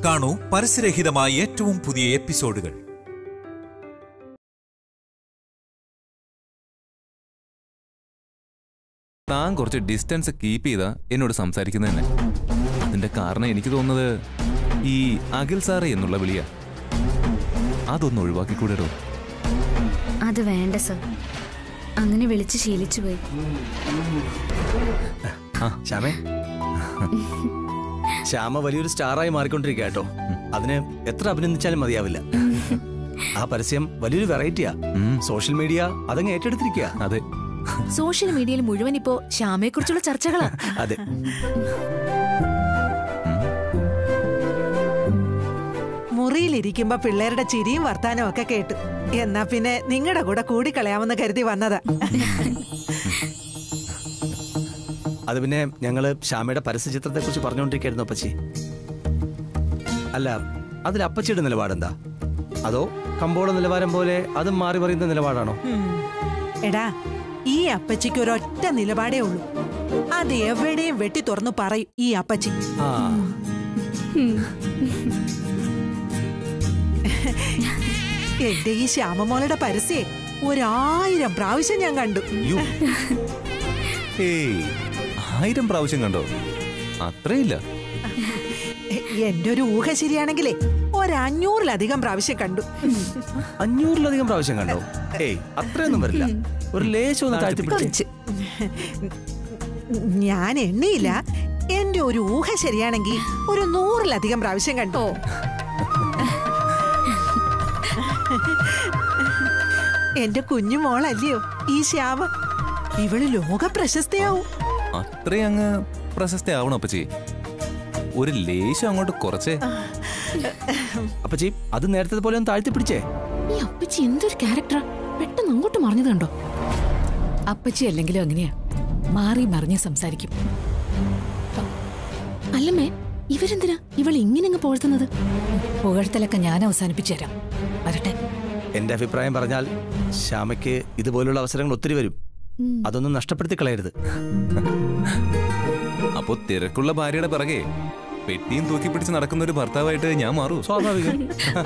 കാണൂ പരസ്യരഹിതമായ ഏറ്റവും പുതിയ എപ്പിസോഡുകൾ താൻ കുറച്ച് ഡിസ്റ്റൻസ് കീപ്പ് ചെയ്താ എന്നോട് സംസാരിക്കുന്നത് തന്നെ അതിന്റെ കാരണം എനിക്ക് തോന്നുന്നത് ഈ അഖിൽ സാറേ എന്നുള്ള വിളിയാ അതൊന്ന് ഒഴിവാക്കിക്കൂടെടോ അത് വേണ്ട സർ അങ്ങനെ വിളിച്ച് ശീലിച്ചു പോയി ശ്യാമേ ശ്യാമ വലിയൊരു സ്റ്റാറായി മാറിക്കൊണ്ടിരിക്കുക കേട്ടോ അതിന് എത്ര അഭിനന്ദിച്ചാലും മതിയാവില്ല ആ പരസ്യം വലിയൊരു വെറൈറ്റിയാ ഉം. സോഷ്യൽ മീഡിയ അതങ്ങ് ഏറ്റെടുത്തിരിക്കുക അതെ സോഷ്യൽ മീഡിയയിൽ മുഴുവൻ ഇപ്പോ ശ്യാമയെ കുറിച്ചുള്ള ചർച്ചകളാ അതെ മുറിയിലിരിക്കുമ്പോ പിള്ളേരുടെ ചിരിയും വർത്താനവും ഒക്കെ കേട്ടു എന്നാ പിന്നെ നിങ്ങളുടെ കൂടെ കൂടിക്കളയാമെന്ന് കരുതി വന്നതാ അത് പിന്നെ ഞങ്ങള് ശ്യാമയുടെ പരസ്യചിത്രത്തെ കുറിച്ച് പറഞ്ഞുകൊണ്ടിരിക്കുകയായിരുന്നു അപ്പച്ചി അല്ല അതിൽ അപ്പച്ചിയുടെ നിലപാടെന്താ അതോ കമ്പോള നിലവാരം പോലെ അതും മാറി പറയുന്ന നിലപാടാണോ ഉം. എടാ ഈ അപ്പച്ചിക്ക് ഒരൊറ്റ നിലപാടേ ഉള്ളൂ അത് എവിടെയും വെട്ടി തുറന്നു പറയും ഈ അപ്പച്ചി ആ എന്റെ ഈ ശ്യാമമോളുടെ പരസ്യേ ഒരായിരം പ്രാവശ്യം ഞാൻ കണ്ടു യ്യോ. ഏയ് ആയിരം പ്രാവശ്യം കണ്ടോ അത്രയില്ല എ- എന്റെ ഒരു ഊഹ ശരിയാണെങ്കിലേ ഒരഞ്ഞൂറിലധികം പ്രാവശ്യം കണ്ടു അഞ്ഞൂറിലധികം പ്രാവശ്യം കണ്ടോ ഏയ് അത്രയൊന്നും വരില്ല ഒരു ലേശം ഒന്ന് താഴ്ത്തിപ്പിടിച്ച് ഞാൻ എണ്ണിയില്ല എന്റെ ഒരു ഊഹ ശരിയാണെങ്കിൽ ഒരു നൂറിലധികം പ്രാവശ്യം കണ്ടു എന്റെ കുഞ്ഞു മോളല്ലയോ ഈ ശ്യാമ ഇവള് ലോക പ്രശസ്തയാവും അത്രയും അങ്ങ് പ്രശസ്തയാവണം അപ്പച്ചി ഒരു ലേശം അങ്ങോട്ട് കുറച്ചേ അപ്പച്ചി അത് നേരത്തെ പോലെ ഒന്ന് താഴ്ത്തിപ്പിടിച്ചേ ഈ അപ്പച്ചി എന്തൊരു ക്യാരക്ടറാ പെട്ടെന്ന് അങ്ങോട്ട് മറിഞ്ഞത് കണ്ടോ അപ്പച്ചി അല്ലെങ്കിലും അങ്ങനെയാ മാറി മറിഞ്ഞ് സംസാരിക്കും അ- അല്ലമ്മേ ഇവരെന്തിനാ ഇവൾ ഇങ്ങനെ പോഴ്ത്തുന്നത് പുകഴ്ത്തലൊക്കെ ഞാൻ അവസാനിപ്പിച്ചു തരാം വരട്ടെ എന്റെ അഭിപ്രായം പറഞ്ഞാൽ ശ്യാമയ്ക്ക് ഇതുപോലുള്ള അവസരങ്ങൾ ഒത്തിരി വരും അതൊന്നും നഷ്ടപ്പെടുത്തി കളയരുത് അപ്പോ തിരക്കുള്ള ഭാര്യയുടെ പിറകെ പെട്ടിയും തൂക്കി പിടിച്ച് നടക്കുന്ന ഒരു ഭർത്താവായിട്ട് ഞാൻ മാറൂ സ്വാഭാവികം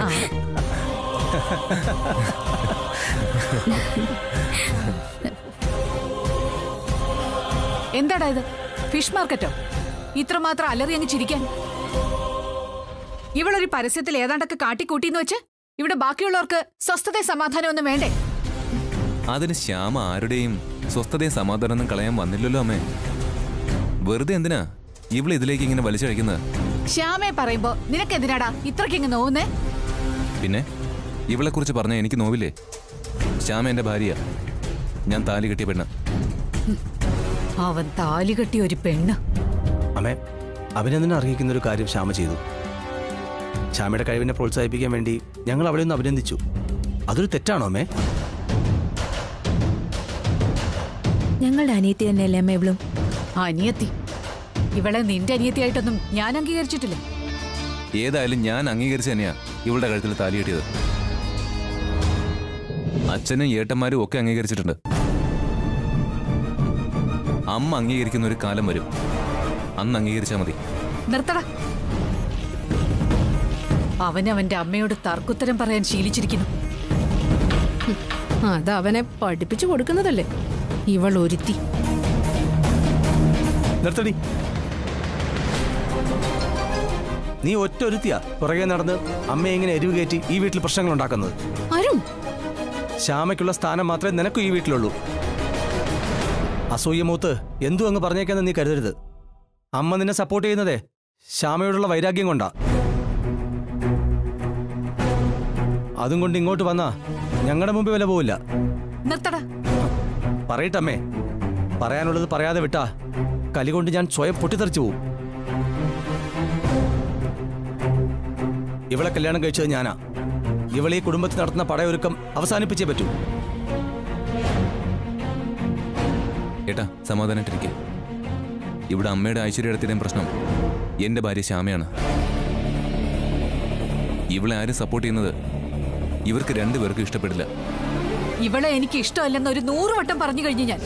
എന്താടാ ഇത് ഫിഷ് മാർക്കറ്റോ ഇത്രമാത്രം അലറി അങ്ങ് ചിരിക്കാൻ ഇവളൊരു പരസ്യത്തിൽ ഏതാണ്ടൊക്കെ കാട്ടിക്കൂട്ടിന്ന് വെച്ച് ഇവിടെ ബാക്കിയുള്ളവർക്ക് സ്വസ്ഥത സമാധാനം ഒന്നും വേണ്ടേ അതിന് ശ്യാമ ആരുടെയും സ്വസ്ഥതയും സമാധാനമൊന്നും കളയാൻ വന്നില്ലല്ലോ അമ്മേ വെറുതെ എന്തിനാ ഇവള് ഇതിലേക്ക് ഇങ്ങനെ വലിച്ചഴിക്കുന്നത് ശ്യാമയെ പറയുമ്പോ നിനക്ക് എന്തിനാടാ ഇത്രയ്ക്കിങ്ങ് നോവുന്നേ പിന്നെ ഇവളെ കുറിച്ച് പറഞ്ഞ എനിക്ക് നോവില്ലേ ശ്യാമ എന്റെ ഭാര്യ ഞാൻ താലി കെട്ടിയ പെണ്ണ് അവൻ താലി കെട്ടിയ ഒരു പെണ്ണ് അമ്മേ അഭിനന്ദനം അർഹിക്കുന്ന ഒരു കാര്യം ശ്യാമ ചെയ്തു ശ്യാമയുടെ കഴിവിനെ പ്രോത്സാഹിപ്പിക്കാൻ വേണ്ടി ഞങ്ങൾ അവളെ ഒന്ന് അഭിനന്ദിച്ചു അതൊരു തെറ്റാണോ അമ്മേ ഞങ്ങളുടെ അനിയത്തി തന്നെയല്ലേ അമ്മ ഇവളും അനിയത്തി ഇവളെ നിന്റെ അനിയത്തിയായിട്ടൊന്നും ഞാൻ അംഗീകരിച്ചിട്ടില്ല ഏതായാലും ഞാൻ അംഗീകരിച്ച് തന്നെയാ ഇവളുടെ കഴുത്തിൽ താലി കെട്ടിയത് അച്ഛനും ഏട്ടന്മാരും ഒക്കെ അംഗീകരിച്ചിട്ടുണ്ട് അമ്മ അംഗീകരിക്കുന്ന ഒരു കാലം വരും അന്ന് അംഗീകരിച്ചാൽ മതി നിർത്തട അവൻ അവന്റെ അമ്മയോട് തർക്കുത്തരം പറയാൻ ശീലിച്ചിരിക്കുന്നു അത് അവനെ പഠിപ്പിച്ചു കൊടുക്കുന്നതല്ലേ ഇവൾ ഒരുത്തി നിർത്തടി നീ ഒറ്റ ഒരുത്തിയാ പുറകെ നടന്ന് അമ്മയെ ഇങ്ങനെ എരിവ് കയറ്റി ഈ വീട്ടിൽ പ്രശ്നങ്ങൾ ഉണ്ടാക്കുന്നത് അരുൺ ശ്യാമയ്ക്കുള്ള സ്ഥാനം മാത്രമേ നിനക്കും ഈ വീട്ടിലുള്ളൂ അസൂയ മൂത്ത് എന്തു അങ്ങ് പറഞ്ഞേക്കെന്ന് നീ കരുതരുത് അമ്മ നിന്നെ സപ്പോർട്ട് ചെയ്യുന്നതേ ശ്യാമയോടുള്ള വൈരാഗ്യം കൊണ്ടാ അതും കൊണ്ട് ഇങ്ങോട്ട് വന്നാ ഞങ്ങളുടെ മുമ്പിൽ വില പോവില്ല നിർത്തട പറയട്ടമ്മേ പറയാനുള്ളത് പറയാതെ വിട്ടാ കലി കൊണ്ട് ഞാൻ സ്വയം പൊട്ടിത്തെറിച്ചു പോവും ഇവളെ കല്യാണം കഴിച്ചത് ഞാനാ ഇവളെ ഈ കുടുംബത്തിൽ നടത്തുന്ന പടയൊരുക്കം അവസാനിപ്പിച്ചേ പറ്റൂ ഏട്ടാ സമാധാനായിട്ടിരിക്കെ ഇവിടെ അമ്മയുടെ ഐശ്വര്യത്തിൻ്റെയും പ്രശ്നം എന്റെ ഭാര്യ ശ്യാമയാണ് ഇവളെ ആരും സപ്പോർട്ട് ചെയ്യുന്നത് ഇവർക്ക് രണ്ടുപേർക്കും ഇഷ്ടപ്പെടില്ല ഇവളെ എനിക്ക് ഇഷ്ടമല്ലെന്ന് ഒരു നൂറ് വട്ടം പറഞ്ഞു കഴിഞ്ഞു ഞാൻ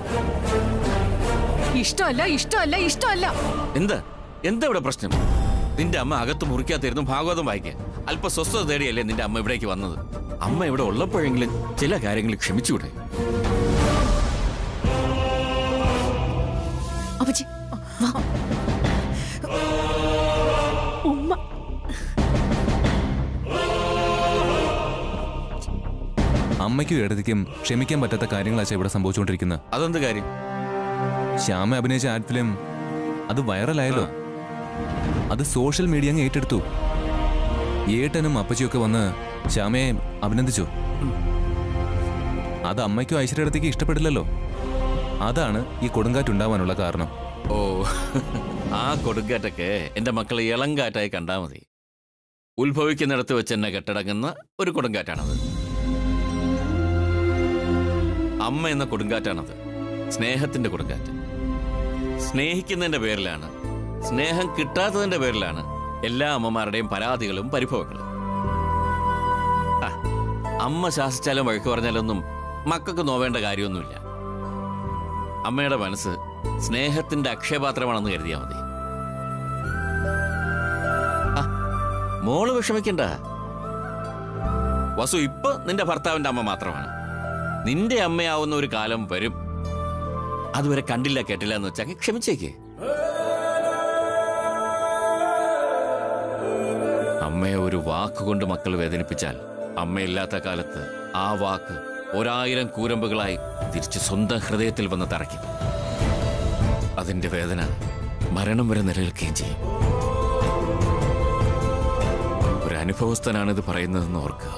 ഇഷ്ടമല്ല ഇഷ്ടമല്ല ഇഷ്ടമല്ല എന്ത് എന്താ ഇവിടെ പ്രശ്നം നിന്റെ അമ്മ അകത്ത് മുറിക്കാത്തിരുന്നു ഭാഗവതം വായിക്കുക അല്പ സ്വസ്ഥത തേടിയല്ലേ നിന്റെ അമ്മ ഇവിടേക്ക് വന്നത് അമ്മ ഇവിടെ ഉള്ളപ്പോഴെങ്കിലും ചില കാര്യങ്ങൾ ക്ഷമിച്ചുകൂടെ അപ്പച്ചി വാ ഉമ്മ അമ്മയ്ക്കും ഏടതിക്കും ക്ഷമിക്കാൻ പറ്റാത്ത കാര്യങ്ങളാച്ചാ ഇവിടെ സംഭവിച്ചുകൊണ്ടിരിക്കുന്നത് അതെന്ത് കാര്യം ശ്യാമ അഭിനയിച്ച ആഡ് ഫിലിം അത് വൈറലായല്ലോ അത് സോഷ്യൽ മീഡിയ അങ്ങ് ഏറ്റെടുത്തു ഏട്ടനും അപ്പച്ചിയൊക്കെ വന്ന് ശ്യാമയെ അഭിനന്ദിച്ചു അത് അമ്മയ്ക്കും ഐശ്വര്യടത്തേക്ക് ഇഷ്ടപ്പെടില്ലല്ലോ അതാണ് ഈ കൊടുങ്കാറ്റുണ്ടാവാനുള്ള കാരണം ഓ ആ കൊടുങ്കാറ്റൊക്കെ എന്റെ മക്കളെ ഇളങ്കാറ്റായി കണ്ടാ മതി ഉത്ഭവിക്കുന്നിടത്ത് വെച്ച് എന്നെ കെട്ടടങ്ങുന്ന ഒരു കൊടുങ്കാറ്റാണത് അമ്മ എന്ന കൊടുങ്കാറ്റാണത് സ്നേഹത്തിന്റെ കൊടുങ്കാറ്റ് സ്നേഹിക്കുന്നതിന്റെ പേരിലാണ് സ്നേഹം കിട്ടാത്തതിന്റെ പേരിലാണ് എല്ലാ അമ്മമാരുടെയും പരാതികളും പരിഭവങ്ങളും ആ, അമ്മ ശാസിച്ചാലും വഴക്ക് പറഞ്ഞാലൊന്നും മക്കൾക്ക് നോവേണ്ട കാര്യമൊന്നുമില്ല അമ്മയുടെ മനസ്സ് സ്നേഹത്തിന്റെ അക്ഷയപാത്രമാണെന്ന് കരുതിയാൽ മതി ആ, മോള് വിഷമിക്കണ്ട വസു ഇപ്പൊ നിന്റെ ഭർത്താവിന്റെ അമ്മ മാത്രമാണ് നിന്റെ അമ്മയാവുന്ന ഒരു കാലം വരും അതുവരെ കണ്ടില്ല കേട്ടില്ല എന്ന് വെച്ചാൽ ക്ഷമിച്ചേക്ക് അമ്മയെ ഒരു വാക്കുകൊണ്ട് മക്കൾ വേദനിപ്പിച്ചാൽ അമ്മയില്ലാത്ത കാലത്ത് ആ വാക്ക് ഒരായിരം കൂരമ്പുകളായി തിരിച്ച് സ്വന്തം ഹൃദയത്തിൽ വന്ന് തറയ്ക്കും അതിന്റെ വേദന മരണം വരെ നിലനിൽക്കുകയും ചെയ്യും ഒരു അനുഭവസ്ഥനാണ് ഇത് പറയുന്നതെന്ന് ഓർക്കുക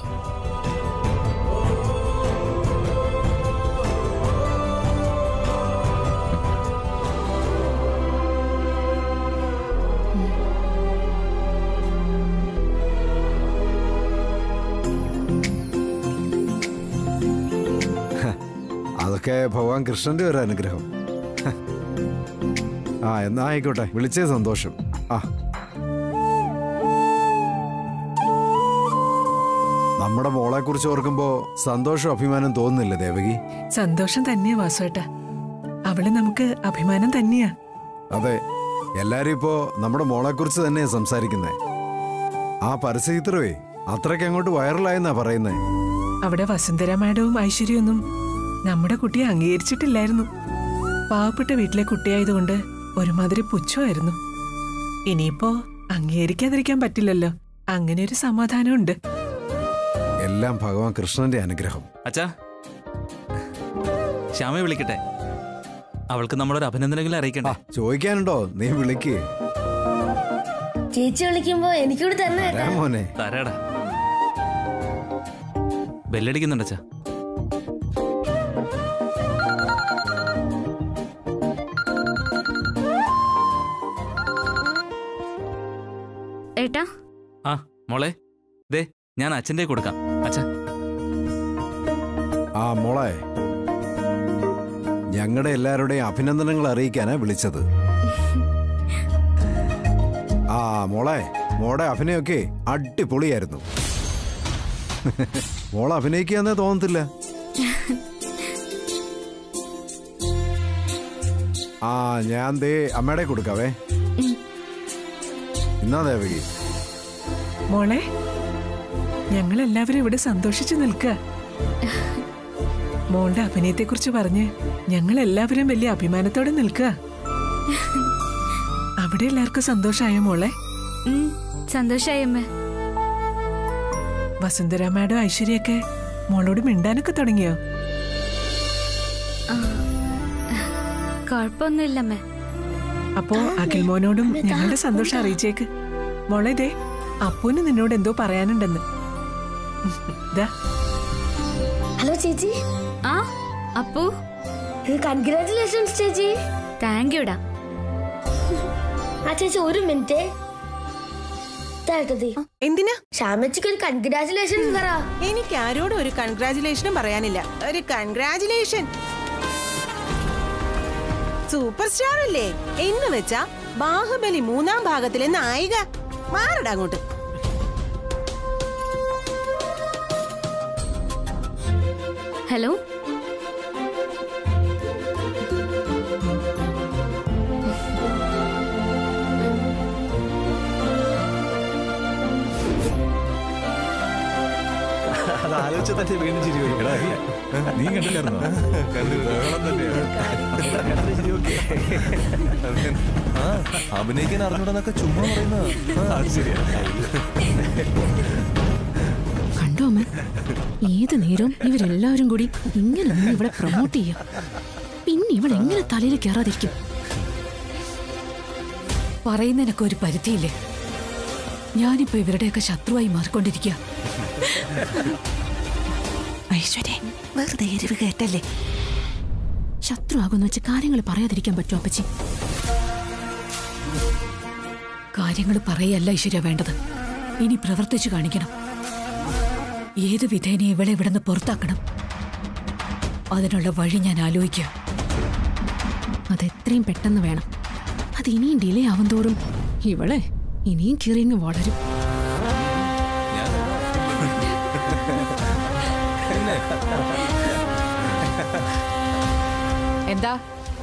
അതൊക്കെ ഭഗവാൻ കൃഷ്ണന്റെ ഒരു അനുഗ്രഹം ഹ. ആ എന്നാ ആയിക്കോട്ടെ വിളിച്ചേ സന്തോഷം ആ നമ്മുടെ മോളെ കുറിച്ച് ഓർക്കുമ്പോ സന്തോഷം അഭിമാനം തോന്നുന്നില്ല ദേവകി സന്തോഷം തന്നെയാ വാസുവേട്ടാ അവള് നമുക്ക് അഭിമാനം തന്നെയാ അതെ എല്ലാരും ഇപ്പോ നമ്മുടെ മോളെ കുറിച്ച് തന്നെയാ സംസാരിക്കുന്നേ ആ പരസ്യചിത്രമേ അത്രയ്ക്ക് അങ്ങോട്ട് വൈറലായെന്നാ പറയുന്നേ അവിടെ വസുന്ധര മാഡവും ഐശ്വര്യൊന്നും നമ്മുടെ കുട്ടിയെ അംഗീകരിച്ചിട്ടില്ലായിരുന്നു പാവപ്പെട്ട വീട്ടിലെ കുട്ടിയായതുകൊണ്ട് ഒരുമാതിരി പുച്ഛമായിരുന്നു ഇനിയിപ്പോ അംഗീകരിക്കാതിരിക്കാൻ പറ്റില്ലല്ലോ അങ്ങനെ ഒരു സമാധാനമുണ്ട് എല്ലാം ഭഗവാൻ കൃഷ്ണന്റെ അനുഗ്രഹം അച്ഛാ ശ്യാമയെ വിളിക്കട്ടെ അവൾക്ക് നമ്മളൊരു അഭിനന്ദനങ്ങൾ അറിയിക്കണ്ടേ ചോദിക്കാനുണ്ടോ നീ വിളിക്ക് ചേച്ചി വിളിക്കുമ്പോ എനിക്കൂടി തന്നെ വരാം മോനെ തരാടാ ബെല്ലടിക്കുന്നുണ്ട് അച്ഛാ ഏട്ടാ ആ മോളെ ദേ ഞാൻ അച്ഛൻ്റെ കൊടുക്കാം അച്ഛാ ആ മോളെ ഞങ്ങളുടെ എല്ലാവരുടെയും അഭിനന്ദനങ്ങൾ അറിയിക്കാനാ വിളിച്ചത് ആ മോളെ മോടെ അഭിനയമൊക്കെ അടിപൊളിയായിരുന്നു മോളെ അഭിനയിക്കാന്നേ തോന്നത്തില്ല ആ ഞാൻ ദേ അമ്മയുടെ കൊടുക്കാവേ എന്നാ ദേവകി മോളെ ഞങ്ങൾ എല്ലാവരും ഇവിടെ സന്തോഷിച്ചു നിൽക്കുക മോളുടെ അഭിനയത്തെ കുറിച്ച് പറഞ്ഞ് ഞങ്ങൾ എല്ലാവരും വലിയ അഭിമാനത്തോടെ നിൽക്കുക അവിടെ എല്ലാവർക്കും സന്തോഷായോ മോളെ ഉം, സന്തോഷായി അമ്മ വസുന്ധര മാഡം ഐശ്വര്യൊക്കെ മോളോട് മിണ്ടാനൊക്കെ തുടങ്ങിയോ കുഴപ്പമൊന്നുമില്ല അമ്മ അപ്പോ അഖിൽ മോനോടും ഞങ്ങളുടെ സന്തോഷം അറിയിച്ചേക്ക് മോളെ ദേ അപ്പൂന് നിന്നോട് എന്തോ പറയാനുണ്ടെന്ന് ദാ ഹലോ ചേച്ചി ആ അപ്പു കൺഗ്രാറ്റുലേഷൻസ് ചേച്ചി താങ്ക് യുടാ ആ ചേച്ചി ഒരു മിനിറ്റ് തേട്ടതി എന്തിനാ ശ്യാമച്ചിക്ക് ഒരു കൺഗ്രാറ്റുലേഷൻസ് പറ എനിക്ക് ആരോടും ഒരു കൺഗ്രാചുലേഷനും പറയാനില്ല ഒരു കൺഗ്രാചുലേഷൻ സൂപ്പർ സ്റ്റാർ അല്ലേ എന്ന് വെച്ചാ ബാഹുബലി മൂന്നാം ഭാഗത്തിലെ നായിക മാറടാ അങ്ങോട്ട് ഹലോ ആലോചിച്ച തന്നെ വീണ്ടും ചിരി വരും. നീ കണ്ടില്ലായിരുന്നോ ആ, അഭിനയിക്കാൻ അറിഞ്ഞൂടെന്നൊക്കെ ചുമ്മാ പറയുന്ന കണ്ടോ അമ്മ ഏത് നേരവും ഇവരെല്ലാവരും കൂടി ഇങ്ങനെ നിന്ന് ഇവിടെ പ്രൊമോട്ട് ചെയ്യാം പിന്നെ ഇവൾ എങ്ങനെ തലയിൽ കയറാതിരിക്കും പറയുന്നതിനൊക്കെ ഒരു പരിധിയില്ലേ ഞാനിപ്പോ ഇവരുടെയൊക്കെ ശത്രുവായി മാറിക്കൊണ്ടിരിക്കുക ഐശ്വര്യ വെറുതെ എരിവ് കേട്ടല്ലേ ശത്രു ആകുന്ന വെച്ച് കാര്യങ്ങൾ പറയാതിരിക്കാൻ പറ്റുമോ അപ്പച്ചി കാര്യങ്ങൾ പറയല്ല ഐശ്വര്യ വേണ്ടത് ഇനി പ്രവർത്തിച്ചു കാണിക്കണം ഏത് വിധേനെ ഇവളെ ഇവിടുന്ന് പുറത്താക്കണം അതിനുള്ള വഴി ഞാൻ ആലോചിക്കുക അതെത്രയും പെട്ടെന്ന് വേണം അത് ഇനിയും ഡിലേ ആവും തോറും ഇവളെ ഇനിയും കിറിങ്ങ് വളരും എന്താ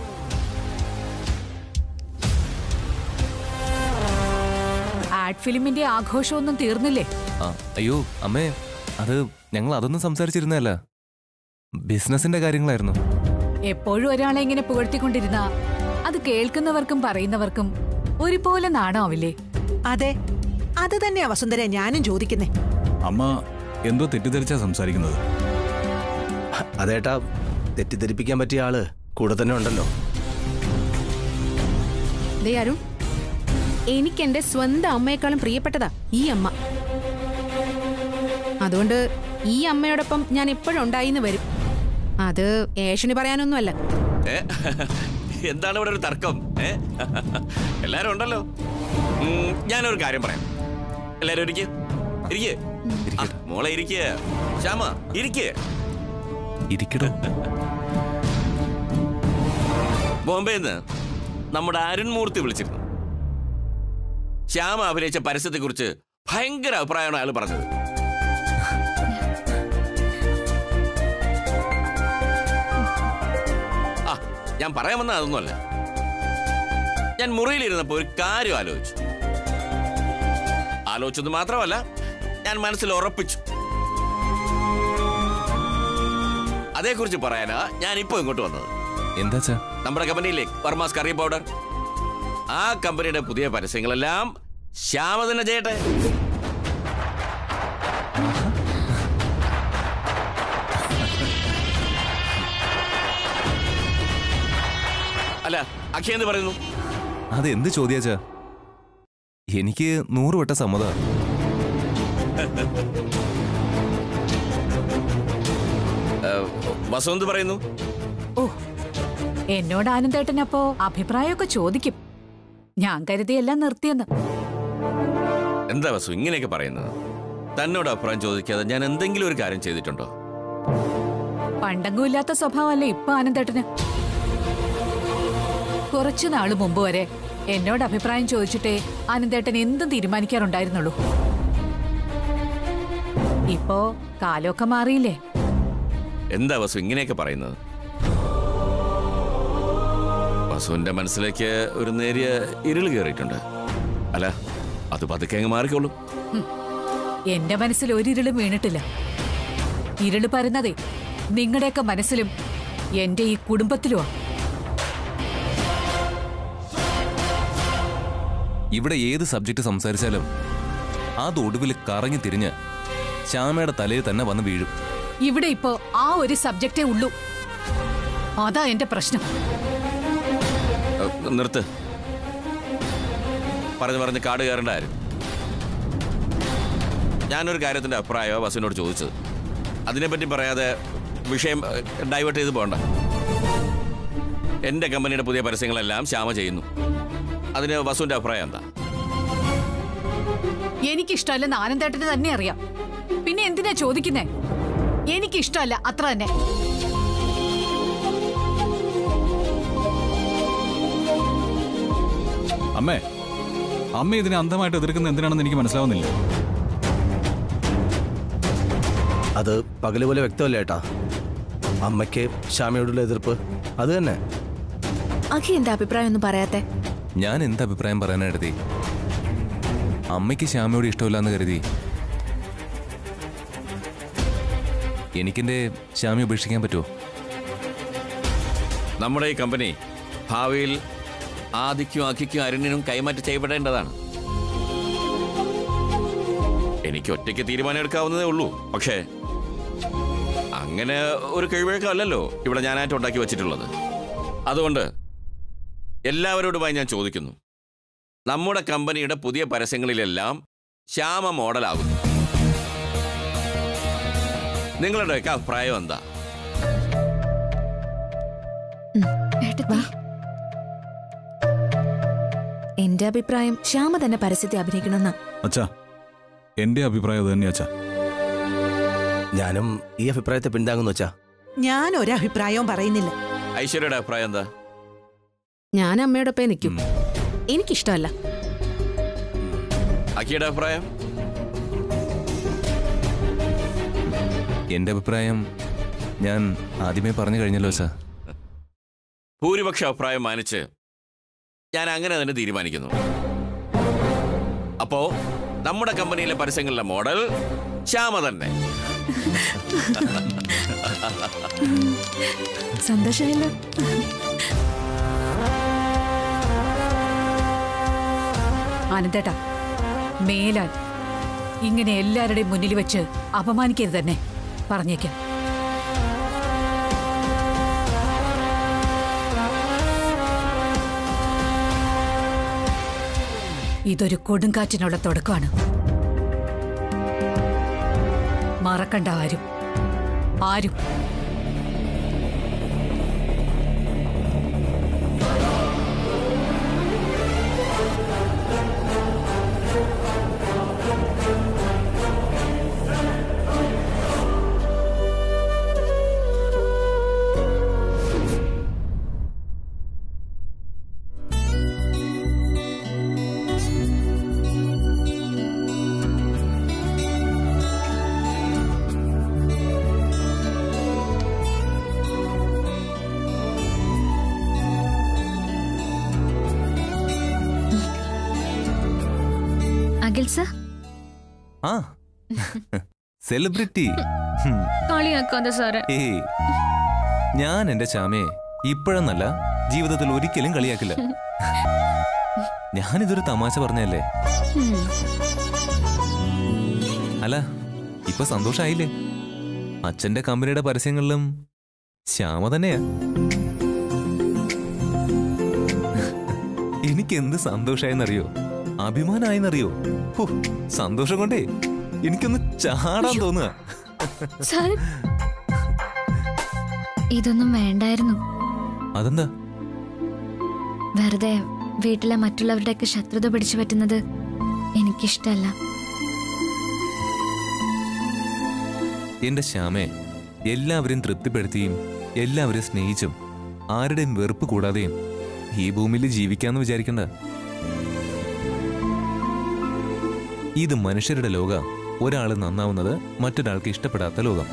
ആഡ് ഫിലിമിന്റെ ആഘോഷമൊന്നും തീർന്നില്ലേ ആ, അയ്യോ അമ്മേ അത് ഞങ്ങൾ അതൊന്നും സംസാരിച്ചിരുന്നതല്ല ബിസിനസിന്റെ കാര്യങ്ങളായിരുന്നു എപ്പോഴും ഒരാളെ ഇങ്ങനെ പുകഴ്ത്തിക്കൊണ്ടിരുന്ന അത് കേൾക്കുന്നവർക്കും പറയുന്നവർക്കും ഒരുപോലെ നാണമാവില്ലേ അതെ അത് തന്നെയാ വസുന്ധര ഞാനും ചോദിക്കുന്നേ അമ്മ എന്തോ തെറ്റിദ്ധരിച്ചാ സംസാരിക്കുന്നത് അതേട്ടാ തെറ്റിദ്ധരിപ്പിക്കാൻ പറ്റിയ ആള് കൂടെ തന്നെ ഉണ്ടല്ലോ ദേ അരുൺ എനിക്ക് എന്റെ സ്വന്തം അമ്മയെക്കാളും പ്രിയപ്പെട്ടതാ ഈ അമ്മ അതുകൊണ്ട് ഈ അമ്മയോടൊപ്പം ഞാൻ എപ്പോഴും ഉണ്ടായിന്ന് വരും അത് ഏഷണി പറയാനൊന്നുമല്ല ഏ? എന്താണ് ഇവിടെ ഒരു തർക്കം ഏ എല്ലാരും ഉണ്ടല്ലോ ഉം, ഞാനൊരു കാര്യം പറയാം എല്ലാരും ഇരിക്ക് ഇരിക്ക് ആ, മോളെ ഇരിക്ക് ശ്യാമ ഇരിക്ക് ഇരിക്കടോ ബോംബെന്ന് നമ്മുടെ അരുൺമൂർത്തി വിളിച്ചിരുന്നു ശ്യാമ അഭിനയിച്ച പരസ്യത്തെ കുറിച്ച് ഭയങ്കര അഭിപ്രായമാണ് അയാൾ പറഞ്ഞത് ആ ഞാൻ പറയാൻ വന്ന അതൊന്നുമല്ല ഞാൻ മുറിയിലിരുന്നപ്പോ ഒരു കാര്യം ആലോചിച്ചു ആലോചിച്ചത് മാത്രമല്ല ഞാൻ മനസ്സിൽ ഉറപ്പിച്ചു അതേക്കുറിച്ച് പറയാനാ ഞാൻ ഇപ്പൊ ഇങ്ങോട്ട് വന്നത് എന്താച്ചാ നമ്മുടെ കമ്പനിയിലെ വർമാസ് കറി പൗഡർ ആ കമ്പനിയുടെ പുതിയ പരസ്യങ്ങളെല്ലാം ശ്യാമ തന്നെ ചെയ്യട്ടെ അല്ല അഖി എന്ത് പറയുന്നു അത് എന്ത് ചോദ്യാച്ചാ എനിക്ക് നൂറ് വട്ടം സമ്മത വസന്ത് പറയുന്നു ഓ എന്നോട് ആനന്ദേട്ടനപ്പോ അഭിപ്രായമൊക്കെ ചോദിക്കും ഞാൻ കരുതി എല്ലാം നിർത്തിയെന്ന് എന്താ വസു ഇങ്ങനെയൊക്കെ പറയുന്നത് തന്നോട് അഭിപ്രായം ചോദിക്കാതെ ഞാൻ എന്തെങ്കിലും ഒരു കാര്യം ചെയ്തിട്ടുണ്ടോ പണ്ടെങ്കും ഇല്ലാത്ത സ്വഭാവമല്ലേ ഇപ്പൊ ആനന്ദേട്ടന് കുറച്ചു നാള് മുമ്പ് വരെ എന്നോട് അഭിപ്രായം ചോദിച്ചിട്ടേ ആനന്ദേട്ടൻ എന്തും തീരുമാനിക്കാറുണ്ടായിരുന്നുള്ളൂ ഇപ്പോ കാലമൊക്കെ മാറിയില്ലേ എന്താ വസു ഇങ്ങനെയൊക്കെ പറയുന്നത് വസുവിന്റെ മനസ്സിലേക്ക് ഒരു നേരിയ ഇരുൾ കയറിയിട്ടുണ്ട് അല്ല അത് പതുക്കെ അങ്ങ് മാറിക്കോളും എന്റെ മനസ്സിൽ ഒരിരുളും വീണിട്ടില്ല ഇരുള് പരന്നതേ നിങ്ങളുടെയൊക്കെ മനസ്സിലും എന്റെ ഈ കുടുംബത്തിലുമാ ഇവിടെ ഏത് സബ്ജക്റ്റ് സംസാരിച്ചാലും അത് ഒടുവിൽ കറങ്ങി തിരിഞ്ഞ് ശ്യാമയുടെ തലയിൽ തന്നെ വന്ന് വീഴും ഇവിടെ ഇപ്പോ ആ ഒരു സബ്ജക്റ്റേ ഉള്ളൂ അതാ എന്റെ പ്രശ്നം ഏഹ്, നിർത്ത് പറഞ്ഞു പറഞ്ഞ് കാട് കയറേണ്ട ആരും ഞാനൊരു കാര്യത്തിന്റെ അഭിപ്രായമോ വസുവിനോട് ചോദിച്ചത് അതിനെപ്പറ്റി പറയാതെ വിഷയം ഡൈവേർട്ട് ചെയ്ത് പോകണ്ട എന്റെ കമ്പനിയുടെ പുതിയ പരസ്യങ്ങളെല്ലാം ശ്യാമ ചെയ്യുന്നു അതിന് വസുവിന്റെ അഭിപ്രായം എന്താ എനിക്കിഷ്ടമല്ലെന്ന് ആനന്ദേട്ടന് തന്നെ അറിയാം പിന്നെ എന്തിനാ ചോദിക്കുന്നേ എനിക്കിഷ്ടമല്ല അത്ര തന്നെ അമ്മേ അമ്മ ഇതിനെ അന്ധമായിട്ട് എതിർക്കുന്ന എന്തിനാണെന്ന് എനിക്ക് മനസ്സിലാവുന്നില്ല അത് പകല് പോലെ വ്യക്തമല്ല ഏട്ടാ അമ്മയ്ക്ക് ശ്യാമയോടുള്ള എതിർപ്പ് അത് തന്നെ അഖി എന്താ അഭിപ്രായം ഒന്നും പറയാത്തെ ഞാൻ എന്ത് അഭിപ്രായം പറയാനാ കരുതി അമ്മയ്ക്ക് ശ്യാമയോട് ഇഷ്ടമില്ലാന്ന് കരുതി എനിക്കെന്റെ ശ്യാമി ഉപേക്ഷിക്കാൻ പറ്റുമോ നമ്മുടെ ഈ കമ്പനി ഭാവിയിൽ ആദിക്കും അഖിക്കും അരുണിനും കൈമാറ്റം ചെയ്യപ്പെടേണ്ടതാണ് എനിക്ക് ഒറ്റയ്ക്ക് തീരുമാനം എടുക്കാവുന്നതേ ഉള്ളൂ പക്ഷേ അങ്ങനെ ഒരു കഴിവഴക്കമല്ലല്ലോ ഇവിടെ ഞാനായിട്ട് ഉണ്ടാക്കി വച്ചിട്ടുള്ളത് അതുകൊണ്ട് എല്ലാവരോടുമായി ഞാൻ ചോദിക്കുന്നു നമ്മുടെ കമ്പനിയുടെ പുതിയ പരസ്യങ്ങളിലെല്ലാം ശ്യാമ മോഡലാകുന്നു നിങ്ങളുടെയൊക്കെ അഭിപ്രായം എന്താ എന്റെ അഭിപ്രായം ശ്യാമ തന്നെ പരസ്യത്തെ അഭിനയിക്കണമെന്നാ അച്ഛാ എന്റെ അഭിപ്രായം അത് തന്നെയാ അച്ഛാ ഞാനും ഈ അഭിപ്രായത്തെ പിന്താങ്ങുന്നു വെച്ചാ ഞാൻ ഒരഭിപ്രായവും പറയുന്നില്ല ഐശ്വര്യയുടെ അഭിപ്രായം എന്താ ഞാൻ അമ്മയോടൊപ്പം നിൽക്കും എനിക്കിഷ്ടമല്ല അക്കിയുടെ അഭിപ്രായം എന്റെ അഭിപ്രായം ഞാൻ ആദ്യമേ പറഞ്ഞു കഴിഞ്ഞല്ലോ സാർ ഭൂരിപക്ഷ അഭിപ്രായം മാനിച്ച് ഞാൻ അങ്ങനെ തന്നെ തീരുമാനിക്കുന്നു അപ്പോ നമ്മുടെ കമ്പനിയിലെ പരസ്യങ്ങളിലെ മോഡൽ ശ്യാമ തന്നെ സന്തോഷമായല്ലോ ആനന്ദേട്ടാ മേലാൽ ഇങ്ങനെ എല്ലാവരുടെയും മുന്നിൽ വെച്ച് അപമാനിക്കരുത് തന്നെ പറഞ്ഞേക്കാം ഇതൊരു കൊടുങ്കാറ്റിനുള്ള തുടക്കമാണ് മറക്കണ്ട ആരും ആരും അഖിൽ സർ ആ സെലിബ്രിറ്റി കളിയാക്കാതെ സാറേ ഏയ് ഞാൻ എന്റെ ചാമയെ ഇപ്പോഴെന്നല്ല ജീവിതത്തിൽ ഒരിക്കലും കളിയാക്കില്ല ഞാനിതൊരു തമാശ പറഞ്ഞല്ലേ അല്ല ഇപ്പൊ സന്തോഷായില്ലേ അച്ഛന്റെ കമ്പനിയുടെ പരസ്യങ്ങളിലും ശ്യാമ തന്നെയാ എനിക്ക് എന്ത് സന്തോഷായെന്നറിയോ അഭിമാനായെന്നറിയോ ഹോ, സന്തോഷം കൊണ്ടേ എനിക്കൊന്ന് ചാടാൻ തോന്നുക സാർ ഇതൊന്നും വേണ്ടായിരുന്നു അതെന്താ വെറുതെ വീട്ടിലെ മറ്റുള്ളവരുടെയൊക്കെ ശത്രുത പിടിച്ചു പറ്റുന്നത് എനിക്കിഷ്ടല്ല എന്റെ ശ്യാമെ എല്ലാവരെയും തൃപ്തിപ്പെടുത്തിയും എല്ലാവരെയും സ്നേഹിച്ചും ആരുടെയും വെറുപ്പ് കൂടാതെയും ഈ ഭൂമിയിൽ ജീവിക്കാന്ന് വിചാരിക്കണ്ട ഇത് മനുഷ്യരുടെ ലോക ഒരാൾ നന്നാവുന്നത് മറ്റൊരാൾക്ക് ഇഷ്ടപ്പെടാത്ത ലോകം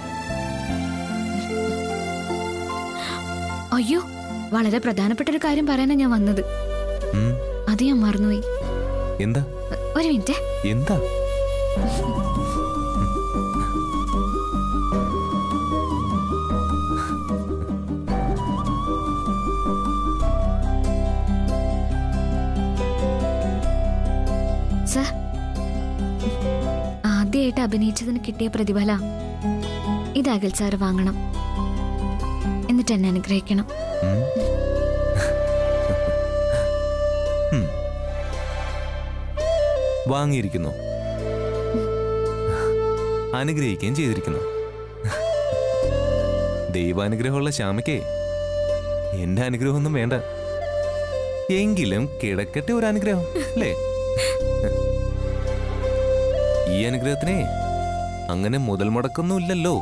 അയ്യോ വളരെ പ്രധാനപ്പെട്ട ഒരു കാര്യം പറയാനാ ഞാൻ വന്നത് ഉം, അത് ഞാൻ മറന്നുപോയി എന്താ ഒരു മിനിറ്റ് എന്താ സർ ആദ്യമായിട്ട് അഭിനയിച്ചതിന് കിട്ടിയ പ്രതിഫല ഇത് അഖിൽ സാർ വാങ്ങണം എന്നിട്ട് എന്നെ അനുഗ്രഹിക്കണം ഉം. വാങ്ങിയിരിക്കുന്നു അനുഗ്രഹിക്കുകയും ചെയ്തിരിക്കുന്നു ദൈവാനുഗ്രഹമുള്ള ശ്യാമയ്ക്കേ എന്റെ അനുഗ്രഹമൊന്നും വേണ്ട എങ്കിലും കിടക്കട്ടെ ഒരു അനുഗ്രഹം അല്ലേ ഈ അനുഗ്രഹത്തിനെ അങ്ങനെ മുതൽ മുടക്കൊന്നും ഇല്ലല്ലോ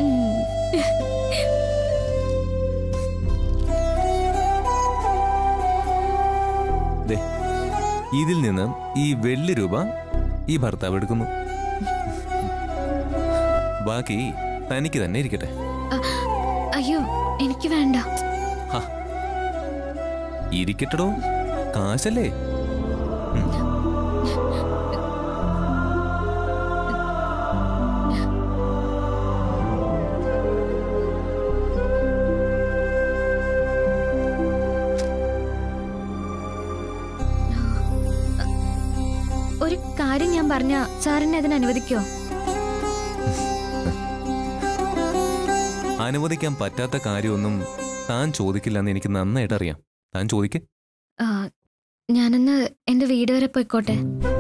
ദേ, ഇതിൽ നിന്ന് ഈ വെള്ളി രൂപ ഈ ഭർത്താവ് എടുക്കുന്നു ബാക്കി തനിക്ക് തന്നെ ഇരിക്കട്ടെ അ- അയ്യോ എനിക്ക് വേണ്ട ഹ. ഇരിക്കട്ടടോ കാശല്ലേ ഉം. കാര്യം ഞാൻ പറഞ്ഞ സാറിനെ അതിന് അനുവദിക്കോ അനുവദിക്കാൻ പറ്റാത്ത കാര്യമൊന്നും താൻ ചോദിക്കില്ലെന്ന് എനിക്ക് നന്നായിട്ട് അറിയാം താൻ ചോദിക്ക് ആ, ഞാനൊന്ന് എന്റെ വീട് വരെ പോയിക്കോട്ടെ